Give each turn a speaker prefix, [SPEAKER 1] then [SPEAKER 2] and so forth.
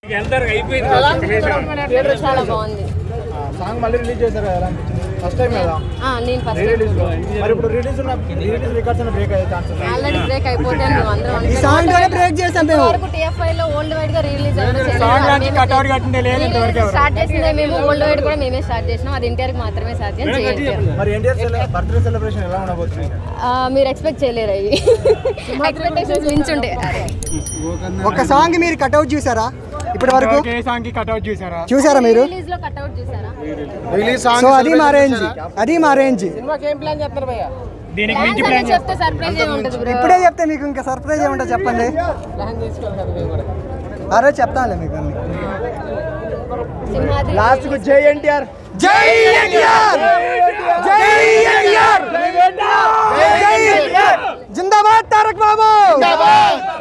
[SPEAKER 1] Theatre చాలా బాగుంది
[SPEAKER 2] song మళ్ళీ రిలీజ్ చేశారు కదా ఎలా అనిపించింది ఫస్ట్ టైం కదా
[SPEAKER 1] ఆ, నేను ఫస్ట్
[SPEAKER 2] రీ రిలీజ్ మరి ఇప్పుడు రిలీజ్ ఉన్న రిలీజ్ రికార్డ్స్ ఉన్న బ్రేక్ అయ్యే ఛాన్సెస్
[SPEAKER 1] ఆల్రెడీ బ్రేక్ అయిపోతే మేము అందరం
[SPEAKER 3] ఈ సాంగ్ తోనే బ్రేక్ చేసాం మేము
[SPEAKER 1] వరకు టీఎఫ్ఐ లో ఓల్డ్ వైడ్ గా రిలీజ్
[SPEAKER 2] సాంగ్ లాంటి కట్అవుట్ కట్టిందే లేదు ఇంతవరకు ఎవరు.
[SPEAKER 1] స్టార్ట్ చేసిందే మేము ఓల్డ్ వైడ్ కూడా మేమే స్టార్ట్ చేసినాం అది ఎన్టీఆర్ మాత్రమే సాధ్యం చేయండి
[SPEAKER 2] మరి ఎన్టీఆర్ బర్త్డే సెలబ్రేషన్ ఎలా ఉండబోతుంది
[SPEAKER 1] మీరు ఎక్స్పెక్ట్ చేయలేరు అవి ఎక్స్పెక్టేషన్స్ మించుండే అరే
[SPEAKER 3] ఒక సాంగ్ మీరు కట్అవుట్ చూసారా ఇప్పటి వరకు
[SPEAKER 2] ఏ సాంగ్ కి కట్అవుట్ చూసారా
[SPEAKER 3] చూసారా మీరు
[SPEAKER 1] రిలీజ్ లో కట్అవుట్ చూసారా
[SPEAKER 2] రిలీజ్
[SPEAKER 3] సో అది మా రేంజ్ అది మా రేంజ్
[SPEAKER 2] దీనికి
[SPEAKER 1] Plans అనేది చెప్తే సర్ప్రైజ్ ఏమి ఉంటుంది బ్రో
[SPEAKER 3] ఇప్పుడే చెప్తే మీకు ఇంకా సర్ప్రైజ్ ఏముంటో చెప్పండి అరే చెప్తానులే మీకు అన్ని
[SPEAKER 1] సింహాద్రి
[SPEAKER 2] లాస్ట్ కు జై ఎన్టీఆర్
[SPEAKER 3] జై ఎన్టీఆర్ జై ఎన్టీఆర్ జై ఎన్టీఆర్ జిందాబాద్ తారక్ బాబు